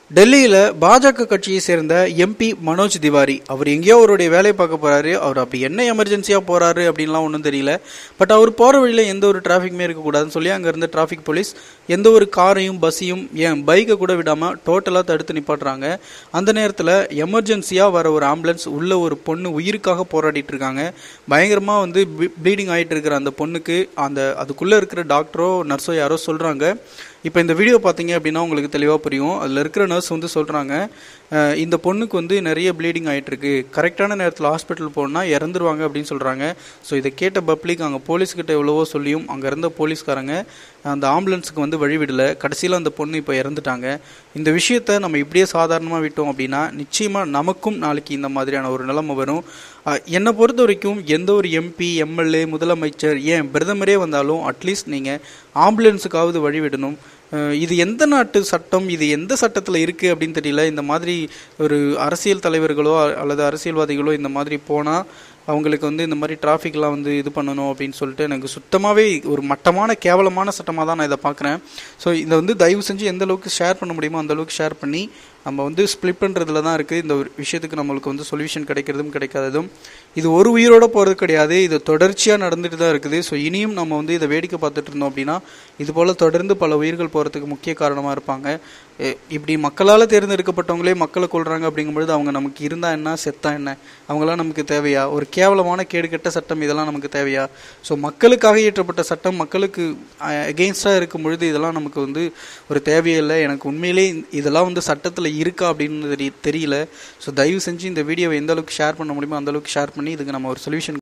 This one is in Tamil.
டெல்லியில் பாஜக கட்சியை சேர்ந்த எம்பி மனோஜ் திவாரி அவர் எங்கேயோ அவருடைய வேலையை பார்க்க போறாரு அவர் அப்படி என்ன எமர்ஜென்சியாக போறாரு அப்படின்லாம் ஒன்றும் தெரியல பட் அவர் போகிற வழியில் எந்த ஒரு டிராஃபிக்குமே இருக்கக்கூடாதுன்னு சொல்லி அங்கே இருந்த டிராஃபிக் போலீஸ் எந்த ஒரு காரையும் பஸ்ஸையும் ஏன் பைக்கை கூட விடாமல் டோட்டலாக தடுத்து நிப்பாட்டுறாங்க அந்த நேரத்தில் எமர்ஜென்சியாக வர ஒரு ஆம்புலன்ஸ் உள்ள ஒரு பொண்ணு உயிருக்காக போராடிட்டு இருக்காங்க பயங்கரமாக வந்து ப்ளீடிங் ஆகிட்டு இருக்கிற அந்த பொண்ணுக்கு அந்த அதுக்குள்ளே இருக்கிற டாக்டரோ நர்ஸோ யாரோ சொல்கிறாங்க இப்போ இந்த வீடியோ பார்த்தீங்க அப்படின்னா உங்களுக்கு தெளிவாக புரியும் அதில் இருக்கிற நர்ஸ் வந்து சொல்கிறாங்க இந்த பொண்ணுக்கு வந்து நிறைய ப்ளீடிங் ஆகிட்டுருக்கு கரெக்டான நேரத்தில் ஹாஸ்பிட்டல் போனால் இறந்துருவாங்க அப்படின்னு சொல்கிறாங்க ஸோ இதை கேட்ட பப்ளிக் அங்கே போலீஸ்கிட்ட எவ்வளவோ சொல்லியும் அங்கே இருந்த போலீஸ்காரங்க அந்த ஆம்புலன்ஸுக்கு வந்து வழிவிடலை கடைசியில் அந்த பொண்ணு இப்போ இறந்துட்டாங்க இந்த விஷயத்த நம்ம இப்படியே சாதாரணமாக விட்டோம் அப்படின்னா நிச்சயமாக நமக்கும் நாளைக்கு இந்த மாதிரியான ஒரு நிலைமை வரும் என்னை பொறுத்த வரைக்கும் எந்த ஒரு எம்பி எம்எல்ஏ முதலமைச்சர் ஏன் பிரதமரே வந்தாலும் அட்லீஸ்ட் நீங்கள் ஆம்புலன்ஸுக்காவது வழிவிடணும் இது எந்த நாட்டு சட்டம் இது எந்த சட்டத்தில் இருக்குது அப்படின்னு தெரியல இந்த மாதிரி ஒரு அரசியல் தலைவர்களோ அல்லது அரசியல்வாதிகளோ இந்த மாதிரி போனால் அவங்களுக்கு வந்து இந்த மாதிரி டிராஃபிக்லாம் வந்து இது பண்ணணும் அப்படின்னு சொல்லிட்டு எனக்கு சுத்தமாகவே ஒரு மட்டமான கேவலமான சட்டமாக தான் நான் இதை பார்க்குறேன் ஸோ இதை வந்து தயவு செஞ்சு எந்த அளவுக்கு ஷேர் பண்ண முடியுமோ அந்த அளவுக்கு ஷேர் பண்ணி நம்ம வந்து ஸ்ப்ளிட் பண்ணுறதுல தான் இருக்குது இந்த ஒரு விஷயத்துக்கு நம்மளுக்கு வந்து சொல்யூஷன் கிடைக்கிறதும் கிடைக்காததும் இது ஒரு உயிரோட போகிறது கிடையாது இது தொடர்ச்சியாக நடந்துட்டு தான் இருக்குது ஸோ இனியும் நம்ம வந்து இதை வேடிக்கை பார்த்துட்டு இருந்தோம் அப்படின்னா இது போல் தொடர்ந்து பல உயிர்கள் போகிறதுக்கு முக்கிய காரணமாக இருப்பாங்க இப்படி மக்களால் தேர்ந்தெடுக்கப்பட்டவங்களே மக்களை கொள்றாங்க அப்படிங்கும்பொழுது அவங்க நமக்கு இருந்தா என்ன செத்தா என்ன அவங்களாம் நமக்கு தேவையா ஒரு கேவலமான கேடுகெட்ட சட்டம் இதெல்லாம் நமக்கு தேவையா ஸோ மக்களுக்காக இயற்றப்பட்ட சட்டம் மக்களுக்கு அகெயின்ஸ்டாக இருக்கும் பொழுது இதெல்லாம் நமக்கு வந்து ஒரு தேவையில்லை எனக்கு உண்மையிலே இதெல்லாம் வந்து சட்டத்தில் இருக்கா அப்படின்னு தெரியல ஸோ தயவு செஞ்சு இந்த வீடியோவை எந்த அளவுக்கு ஷேர் பண்ண முடியுமோ அந்த அளவுக்கு ஷேர் பண்ணி இதுக்கு நம்ம ஒரு சொல்யூஷன்